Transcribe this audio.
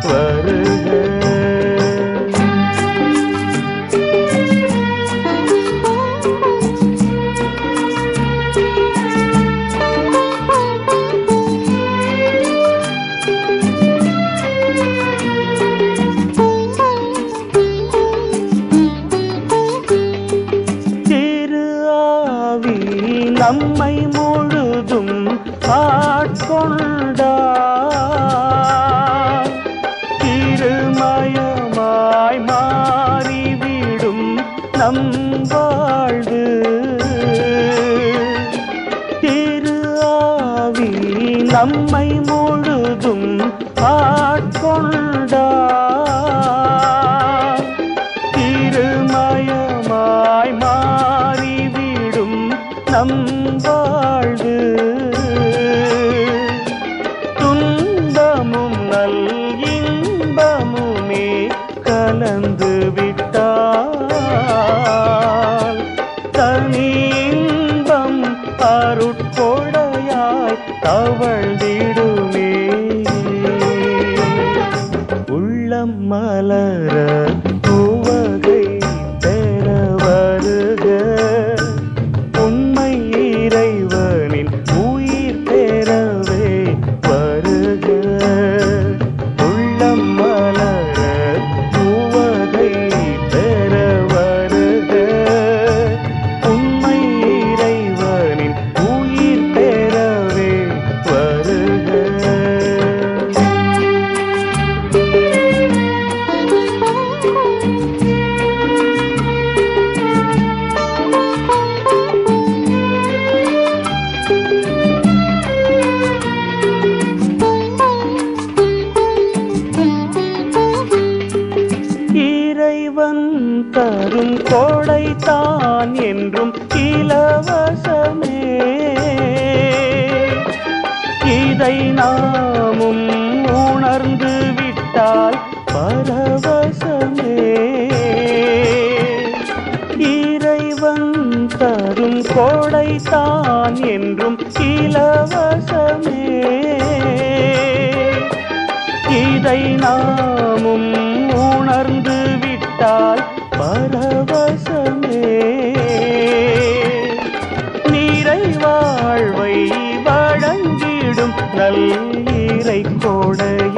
வருக திரு ஆவி நம்மை முழுதும் ஆட்கொண்டார் திருமயமாய் மாறிவிடும் நம் வாழ்வு திரு ஆவி நம்மை முழுதும் ஆட்கொண்டார் திருமயமாய் மாறிவிடும் நம் வாழ்வு துன்பமும் நல் இன்பமுமே கலந்து விட்டால் தனி இன்பம் அருட்கொடையாய் தவழ்ந்திடுமே உள்ளம் மலர உவகை பெற வருக உண்மை இறைவனின் உயிர் பெறவே வருக உள்ளம் மலர உவகை பெற வருக உண்மை இறைவனின் உயிர் பெறவே வருக இறைவன் தரும் கோடை தான் என்றும் இலவசமே இதை நாமும் உணர்ந்து விட்டால் பரவசமே இறைவன் தரும் கோடை தான் என்றும் இலவசமே இதை நாமும் உணர்ந்து விட்டால் பரவசமே நீரை வாழ்வை வழங்கிடும் நல் இறை கோடை